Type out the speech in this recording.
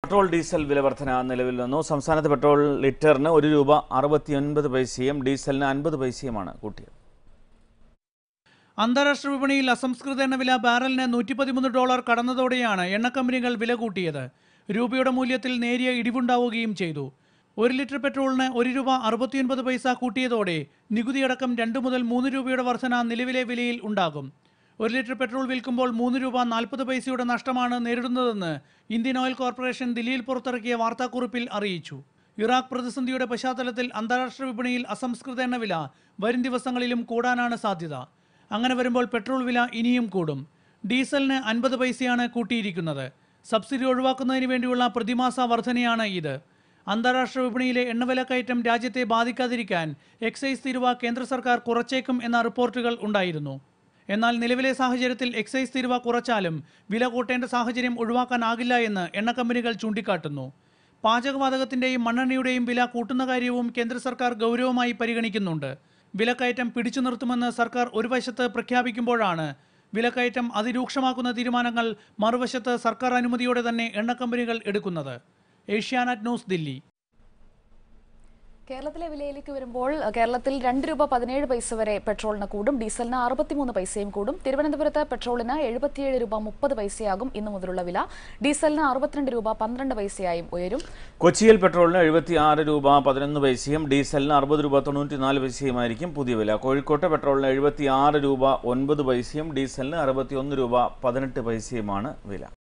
petrol diesel വില വർധന നിലവിൽ വന്നു സംസ്ഥാനത്ത് പെട്രോൾ ലിറ്ററിന് ഒരു രൂപ അറുപത്തിയൊൻപത് പൈസയും ഡീസലിന് അൻപത് പൈസയുമാണ് കൂട്ടിയത് അന്താരാഷ്ട്ര വിപണിയിൽ അസംസ്കൃത എണ്ണ വില ബാരലിന് നൂറ്റി പതിമൂന്ന് ഡോളർ കടന്നതോടെയാണ് എണ്ണക്കമ്പനികൾ വില കൂട്ടിയത് രൂപയുടെ മൂല്യത്തിൽ നേരിയ ഇടിവുണ്ടാവുകയും ചെയ്തു ഒരു ലിറ്റർ പെട്രോളിന് ഒരു രൂപ അറുപത്തിയൊൻപത് പൈസ കൂട്ടിയതോടെ നികുതിയടക്കം രണ്ട് മുതൽ മൂന്ന് രൂപയുടെ വർധന നിലവിലെ വിലയിൽ ഉണ്ടാകും ഒരു ലിറ്റർ പെട്രോൾ വിൽക്കുമ്പോൾ മൂന്ന് രൂപ നാൽപ്പത് പൈസയുടെ നഷ്ടമാണ് നേരിടുന്നതെന്ന് ഇന്ത്യൻ ഓയിൽ കോർപ്പറേഷൻ ദില്ലിയിൽ പുറത്തിറക്കിയ വാർത്താക്കുറിപ്പിൽ അറിയിച്ചു ഇറാഖ് പ്രതിസന്ധിയുടെ പശ്ചാത്തലത്തിൽ അന്താരാഷ്ട്ര വിപണിയിൽ അസംസ്കൃത എണ്ണ വില വരും ദിവസങ്ങളിലും കൂടാനാണ് സാധ്യത അങ്ങനെ വരുമ്പോൾ പെട്രോൾ വില ഇനിയും കൂടും ഡീസലിന് അൻപത് പൈസയാണ് കൂട്ടിയിരിക്കുന്നത് സബ്സിഡി ഒഴിവാക്കുന്നതിന് വേണ്ടിയുള്ള പ്രതിമാസ വർധനയാണ് ഇത് അന്താരാഷ്ട്ര വിപണിയിലെ എണ്ണവിലക്കയറ്റം രാജ്യത്തെ ബാധിക്കാതിരിക്കാൻ എക്സൈസ് തീരുവ കേന്ദ്ര സർക്കാർ കുറച്ചേക്കും എന്ന റിപ്പോർട്ടുകൾ ഉണ്ടായിരുന്നു എന്നാൽ നിലവിലെ സാഹചര്യത്തിൽ എക്സൈസ് തീരുവ കുറച്ചാലും വില കൂട്ടേണ്ട സാഹചര്യം ഒഴിവാക്കാനാകില്ല എന്ന് എണ്ണക്കമ്പനികൾ ചൂണ്ടിക്കാട്ടുന്നു പാചകവാതകത്തിന്റെയും മണ്ണെണ്ണയുടെയും വില കൂട്ടുന്ന കാര്യവും കേന്ദ്ര സർക്കാർ ഗൗരവമായി പരിഗണിക്കുന്നുണ്ട് വിലക്കയറ്റം പിടിച്ചു നിർത്തുമെന്ന് സർക്കാർ ഒരു വശത്ത് പ്രഖ്യാപിക്കുമ്പോഴാണ് വിലക്കയറ്റം അതിരൂക്ഷമാക്കുന്ന തീരുമാനങ്ങൾ മറുവശത്ത് സർക്കാർ അനുമതിയോടെ തന്നെ എണ്ണക്കമ്പനികൾ എടുക്കുന്നത് ഏഷ്യാനെറ്റ് ന്യൂസ് ദില്ലി കേരളത്തിലെ വിലയിലേക്ക് വരുമ്പോൾ അഹ് കേരളത്തിൽ രണ്ട് രൂപ പതിനേഴ് പൈസ വരെ പെട്രോളിന് കൂടും ഡീസലിന് അറുപത്തിമൂന്ന് പൈസയും കൂടും തിരുവനന്തപുരത്ത് പെട്രോളിന് എഴുപത്തിയേഴ് രൂപ മുപ്പത് പൈസയാകും ഇന്നു മുതലുള്ള വില ഡീസലിന് അറുപത്തിരണ്ട് രൂപ പന്ത്രണ്ട് പൈസയായും ഉയരും കൊച്ചിയിൽ പെട്രോളിന് എഴുപത്തി ആറ് രൂപ പതിനൊന്ന് പൈസയും ഡീസലിന് അറുപത് രൂപ തൊണ്ണൂറ്റി നാല് പൈസയുമായിരിക്കും പുതിയ വില കോഴിക്കോട്ട് പെട്രോളിന് എഴുപത്തി ആറ് രൂപ ഒൻപത് പൈസയും ഡീസലിന് അറുപത്തി ഒന്ന് രൂപ പതിനെട്ട് പൈസയുമാണ് വില